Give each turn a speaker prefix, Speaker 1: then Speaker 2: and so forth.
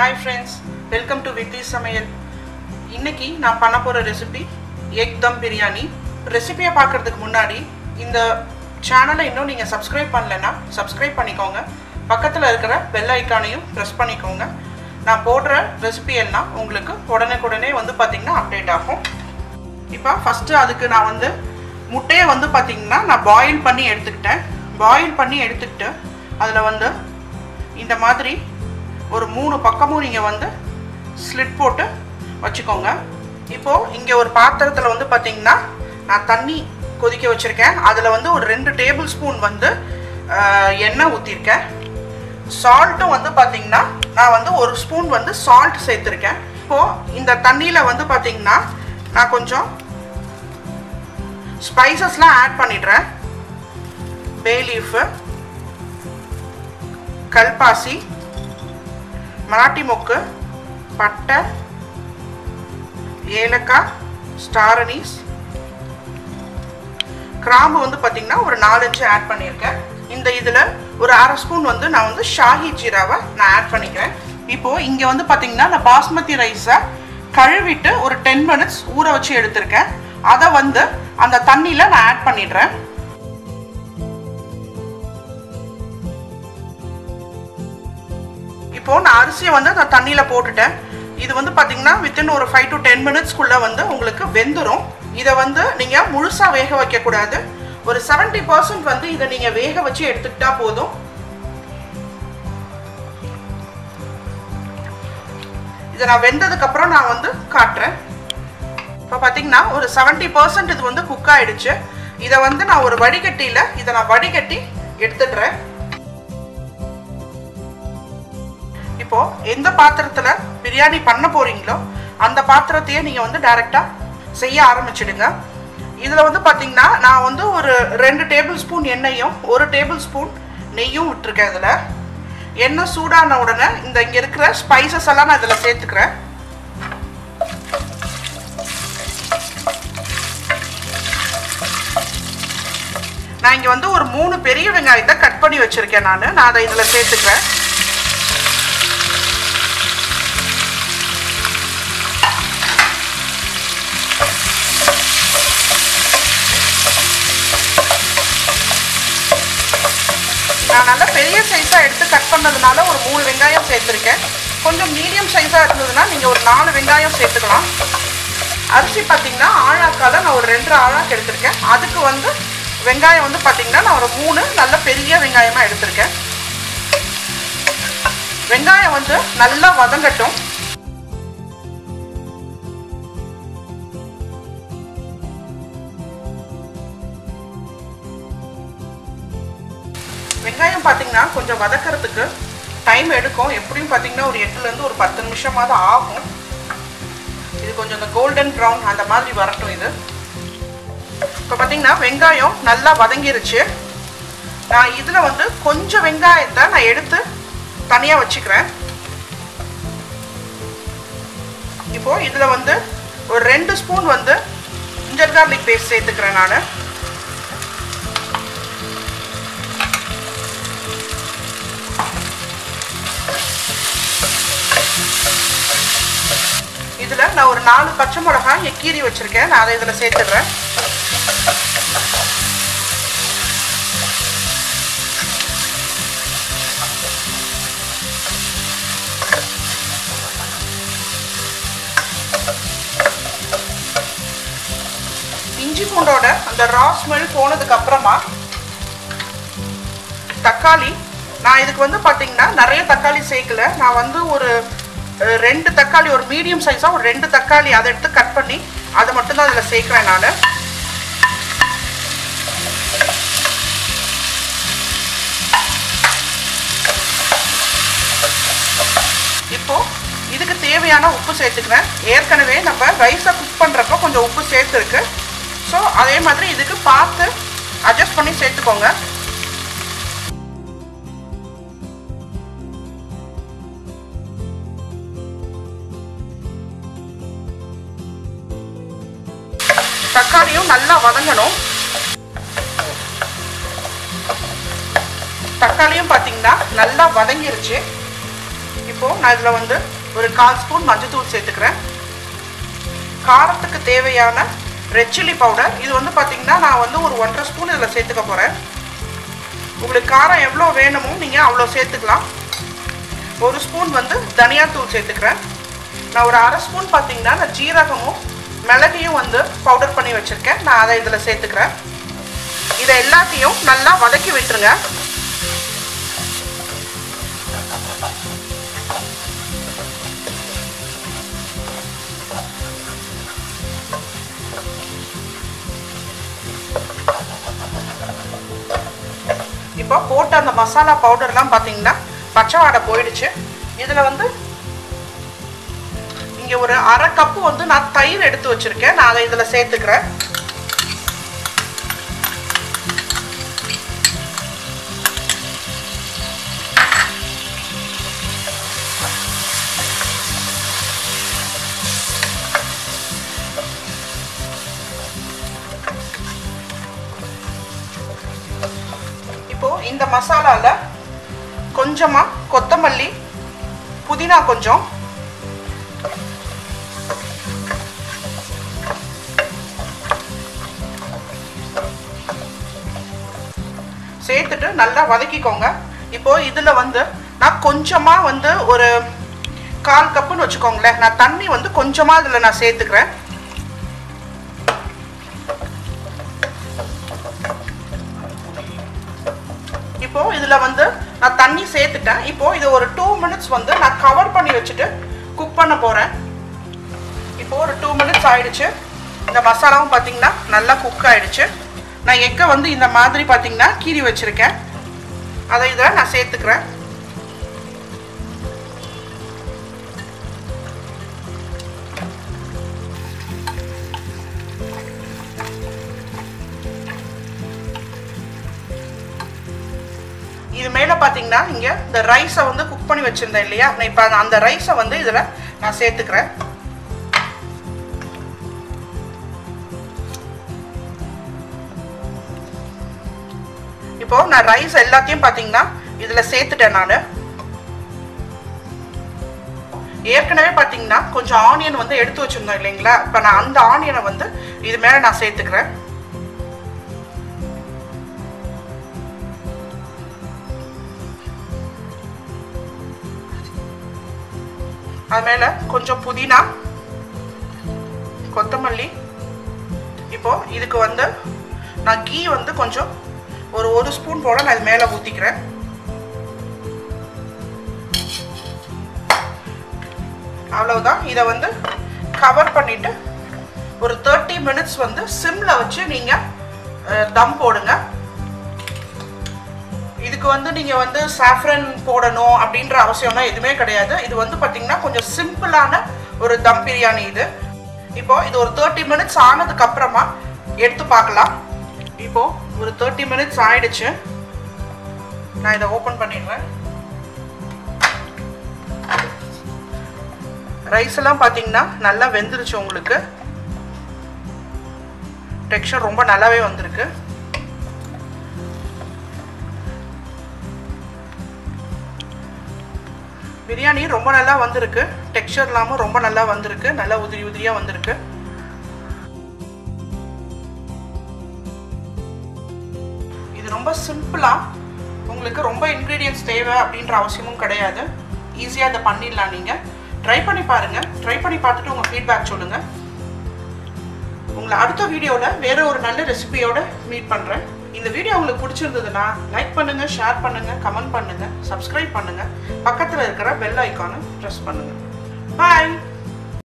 Speaker 1: hi friends welcome to வித்தி சமையல் இன்னைக்கு நான் பண்ண போகிற ரெசிபி எக் தம் பிரியாணி ரெசிபியை பார்க்குறதுக்கு முன்னாடி இந்த சேனலை இன்னும் நீங்கள் சப்ஸ்கிரைப் பண்ணலைன்னா சப்ஸ்கிரைப் பண்ணிக்கோங்க பக்கத்தில் இருக்கிற பெல் ஐக்கானையும் ப்ரெஸ் பண்ணிக்கோங்க நான் போடுற ரெசிபி எல்லாம் உங்களுக்கு உடனுக்குடனே வந்து பார்த்திங்கன்னா அப்டேட் ஆகும் இப்போ ஃபஸ்ட்டு அதுக்கு நான் வந்து முட்டையை வந்து பார்த்திங்கன்னா நான் பாயில் பண்ணி எடுத்துக்கிட்டேன் பாயில் பண்ணி எடுத்துக்கிட்டு அதில் வந்து இந்த மாதிரி ஒரு மூணு பக்கமும் நீங்கள் வந்து ஸ்லிட் போட்டு வச்சுக்கோங்க இப்போது இங்கே ஒரு பாத்திரத்தில் வந்து பார்த்திங்கன்னா நான் தண்ணி கொதிக்க வச்சுருக்கேன் அதில் வந்து ஒரு ரெண்டு டேபிள் ஸ்பூன் வந்து ஆஹ், எண்ணெய் ஊற்றிருக்கேன் சால்ட்டும் வந்து பார்த்திங்கன்னா நான் வந்து ஒரு ஸ்பூன் வந்து சால்ட் சேர்த்துருக்கேன் இப்போது இந்த தண்ணியில் வந்து பார்த்திங்கன்னா நான் கொஞ்சம் ஸ்பைசஸ்லாம் ஆட் பண்ணிடுறேன் பே லீஃபு கல்பாசி மராட்டி மொக்கு பட்டை ஏலக்காய் ஸ்டார் அனீஸ் கிராம்பு வந்து பார்த்திங்கன்னா ஒரு நாலஞ்சு ஆட் பண்ணியிருக்கேன் இந்த இதில் ஒரு அரை ஸ்பூன் வந்து நான் வந்து ஷாஹி ஜீராவை நான் ஆட் பண்ணிக்கிறேன் இப்போது இங்கே வந்து பார்த்திங்கன்னா நான் பாஸ்மதி ரைஸை கழுவிட்டு ஒரு டென் மினிட்ஸ் ஊற வச்சு எடுத்திருக்கேன் அதை வந்து அந்த தண்ணியில் நான் ஆட் பண்ணிடுறேன் இப்போ நான் அரிசியை வந்து அந்த தண்ணியில் போட்டுட்டேன் இது வந்து பார்த்தீங்கன்னா வித்தின் ஒரு ஃபைவ் டு டென் மினிட்ஸ்க்குள்ளே வந்து உங்களுக்கு வெந்துடும் இதை வந்து நீங்கள் முழுசாக வேக வைக்கக்கூடாது ஒரு செவன்ட்டி பர்சன்ட் வந்து இதை நீங்கள் வேக வச்சு எடுத்துக்கிட்டா போதும் இதை நான் வெந்ததுக்கப்புறம் நான் வந்து காட்டுறேன் இப்போ பார்த்தீங்கன்னா ஒரு செவன்ட்டி பர்சன்ட் இது வந்து குக் ஆயிடுச்சு இதை வந்து நான் ஒரு வடிகட்டியில் இதை நான் வடிகட்டி எடுத்துடுறேன் இப்போ எந்த பாத்திரத்துல பிரியாணி பண்ண போறீங்களோ அந்த பாத்திரத்தையே நீங்க வந்து டைரக்டா செய்ய ஆரம்பிச்சிடுங்க இதுல வந்து பாத்தீங்கன்னா நான் வந்து ஒரு ரெண்டு டேபிள் ஸ்பூன் எண்ணெயும் ஒரு டேபிள் ஸ்பூன் நெய்யும் விட்டுருக்கேன் இதுல எண்ணெய் சூடான உடனே இந்த இங்க இருக்கிற ஸ்பைசஸ் எல்லாம் நான் இதுல சேர்த்துக்கிறேன் நான் இங்க வந்து ஒரு மூணு பெரிய வெங்காயத்தை கட் பண்ணி வச்சிருக்கேன் நான் நான் அதை இதுல சேர்த்துக்கிறேன் நான் நல்லா பெரிய சைஸாக எடுத்து கட் பண்ணதுனால ஒரு மூணு வெங்காயம் சேர்த்துருக்கேன் கொஞ்சம் மீடியம் சைஸாக இருந்ததுன்னா நீங்கள் ஒரு நாலு வெங்காயம் சேர்த்துக்கலாம் அரிசி பார்த்தீங்கன்னா ஆழாக்கால நான் ஒரு ரெண்டு ஆழாக்கு எடுத்திருக்கேன் அதுக்கு வந்து வெங்காயம் வந்து பார்த்தீங்கன்னா நான் ஒரு மூணு நல்ல பெரிய வெங்காயமாக எடுத்திருக்கேன் வெங்காயம் வந்து நல்லா வதங்கட்டும் வெங்காயம் பார்த்தீங்கன்னா கொஞ்சம் வதக்கிறதுக்கு டைம் எடுக்கும் எப்படியும் பார்த்தீங்கன்னா ஒரு எட்டுலேருந்து ஒரு பத்து நிமிஷமாவது ஆகும் இது கொஞ்சம் இந்த கோல்டன் ப்ரௌன் அந்த மாதிரி வரட்டும் இது இப்போ பார்த்தீங்கன்னா வெங்காயம் நல்லா வதங்கிருச்சு நான் இதில் வந்து கொஞ்சம் வெங்காயத்தை நான் எடுத்து தனியாக வச்சுக்கிறேன் இப்போ இதில் வந்து ஒரு ரெண்டு ஸ்பூன் வந்து ஜிஞ்சர் கார்லிக் பேஸ்ட் சேர்த்துக்கிறேன் நான் இதில் நான் ஒரு நாலு பச்சை மிளகாய் எக்கீரி வச்சுருக்கேன் நான் அதை இதில் சேர்த்துடுறேன் இஞ்சி பூண்டோட அந்த ரா ஸ்மெல் போனதுக்கு அப்புறமா தக்காளி நான் இதுக்கு வந்து பார்த்தீங்கன்னா நிறைய தக்காளி சேர்க்கல நான் வந்து ஒரு அஹ், ரெண்டு தக்காளி ஒரு மீடியம் சைஸாக ஒரு ரெண்டு தக்காளி அதை எடுத்து கட் பண்ணி அதை மட்டும்தான் அதில் சேர்க்குறேன் நான் இப்போ இதுக்கு தேவையான உப்பு சேர்த்துக்கிறேன் ஏற்கனவே நம்ம ரைஸை குக் பண்ணுறப்போ கொஞ்சம் உப்பு சேர்த்துருக்கு ஸோ அதே மாதிரி இதுக்கு பார்த்து அட்ஜஸ்ட் பண்ணி சேர்த்துக்கோங்க தக்காளியும் நல்லா வதங்கணும் தக்காளியும் பார்த்தீங்கன்னா நல்லா வதங்கிருச்சு இப்போ இப்போது நான் இதில் வந்து ஒரு கால் ஸ்பூன் மஞ்சத்தூள் சேர்த்துக்கிறேன் காரத்துக்கு தேவையான ரெட் சில்லி பவுடர் இது வந்து பார்த்திங்கன்னா நான் வந்து ஒரு ஒன்றரை ஸ்பூன் இதில் சேர்த்துக்க போகிறேன் உங்களுக்கு காரம் எவ்வளோ வேணுமோ நீங்கள் அவ்வளோ சேர்த்துக்கலாம் ஒரு ஸ்பூன் வந்து தனியாத்தூள் சேர்த்துக்கிறேன் நான் ஒரு அரை ஸ்பூன் பார்த்தீங்கன்னா நான் ஜீரகமும் மிளகையும் வந்து பவுடர் பண்ணி வச்சுருக்கேன் நான் அதை இதில் சேர்த்துக்கிறேன் இதை எல்லாத்தையும் நல்லா வதக்கி விட்டுருங்க இப்போ போட்ட அந்த மசாலா பவுடர்லாம் பார்த்தீங்கன்னா பச்சை வாடை போயிடுச்சு இதில் வந்து இங்கே ஒரு அரை கப்பு வந்து நான் தயிர் எடுத்து வச்சுருக்கேன் நான் அதை இதில் சேர்த்துக்கிறேன் இப்போ இந்த மசாலால கொஞ்சமா கொத்தமல்லி புதினா கொஞ்சம் சேர்த்துட்டு நல்லா வதக்கிக்கோங்க இப்போ இதில் வந்து நான் கொஞ்சமாக வந்து ஒரு கால் கப்புன்னு வச்சுக்கோங்களேன் நான் தண்ணி வந்து கொஞ்சமாக இதில் நான் சேர்த்துக்கிறேன் இப்போ இதில் வந்து நான் தண்ணி சேர்த்துட்டேன் இப்போ இது ஒரு டூ மினிட்ஸ் வந்து நான் கவர் பண்ணி வச்சுட்டு குக் பண்ண போகிறேன் இப்போ ஒரு டூ மினிட்ஸ் ஆயிடுச்சு இந்த மசாலாவும் பார்த்தீங்கன்னா நல்லா குக் ஆயிடுச்சு நான் எக்கை வந்து இந்த மாதிரி பார்த்தீங்கன்னா கீறி வச்சுருக்கேன் அதை இதில் நான் சேர்த்துக்கிறேன் இது மேலே பார்த்தீங்கன்னா இங்கே இந்த ரைஸை வந்து குக் பண்ணி வச்சுருந்தேன் இல்லையா நான் இப்போ அந்த ரைஸை வந்து இதில் நான் சேர்த்துக்கிறேன் இப்போ நான் ரைஸ் எல்லாத்தையும் பார்த்தீங்கன்னா இதில் சேர்த்துட்டேன் நான் ஏற்கனவே பார்த்தீங்கன்னா கொஞ்சம் ஆனியன் வந்து எடுத்து வச்சுருந்தோம் இல்லைங்களா இப்போ நான் அந்த ஆனியனை வந்து இது மேலே நான் சேர்த்துக்கிறேன் அது மேலே கொஞ்சம் புதினா கொத்தமல்லி இப்போ இதுக்கு வந்து நான் கீ வந்து கொஞ்சம் ஒரு ஒரு ஸ்பூன் போல நான் இது மேலே ஊற்றிக்கிறேன் அவ்வளவுதான் இதை வந்து கவர் பண்ணிட்டு ஒரு தேர்ட்டி மினிட்ஸ் வந்து சிம்மில் வச்சு நீங்கள் தம் போடுங்க இதுக்கு வந்து நீங்கள் வந்து சாஃப்ரன் போடணும் அப்படின்ற அவசியம்லாம் எதுவுமே கிடையாது இது வந்து பார்த்தீங்கன்னா கொஞ்சம் சிம்பிளான ஒரு தம் பிரியாணி இது இப்போ இது ஒரு தேர்ட்டி மினிட்ஸ் ஆனதுக்கு அப்புறமா எடுத்து பார்க்கலாம் இப்போ ஒரு தேர்ட்டி மினிட்ஸ் ஆயிடுச்சு நான் இதை ஓப்பன் பண்ணிடுவேன் ரைஸ் எல்லாம் பார்த்தீங்கன்னா நல்லா வெந்துருச்சு உங்களுக்கு டெக்ஸ்சர் ரொம்ப நல்லாவே வந்திருக்கு பிரியாணி ரொம்ப நல்லா வந்திருக்கு டெக்ஸ்சர் இல்லாமல் ரொம்ப நல்லா வந்திருக்கு நல்லா உதிரி உதிரியாக வந்திருக்கு இது ரொம்ப சிம்பிளாக உங்களுக்கு ரொம்ப இன்க்ரீடியன்ஸ் தேவை அப்படின்ற அவசியமும் கிடையாது ஈஸியாக இதை பண்ணிடலாம் நீங்கள் ட்ரை பண்ணி பாருங்கள் ட்ரை பண்ணி பார்த்துட்டு உங்கள் ஃபீட்பேக் சொல்லுங்கள் உங்களை அடுத்த வீடியோவில் வேறு ஒரு நல்ல ரெசிபியோட மீட் பண்ணுறேன் இந்த வீடியோ உங்களுக்கு பிடிச்சிருந்ததுன்னா லைக் பண்ணுங்கள் ஷேர் பண்ணுங்கள் கமெண்ட் பண்ணுங்கள் சப்ஸ்கிரைப் பண்ணுங்கள் பக்கத்தில் இருக்கிற பெல் ஐக்கானை ப்ரெஸ் பண்ணுங்கள் பாய்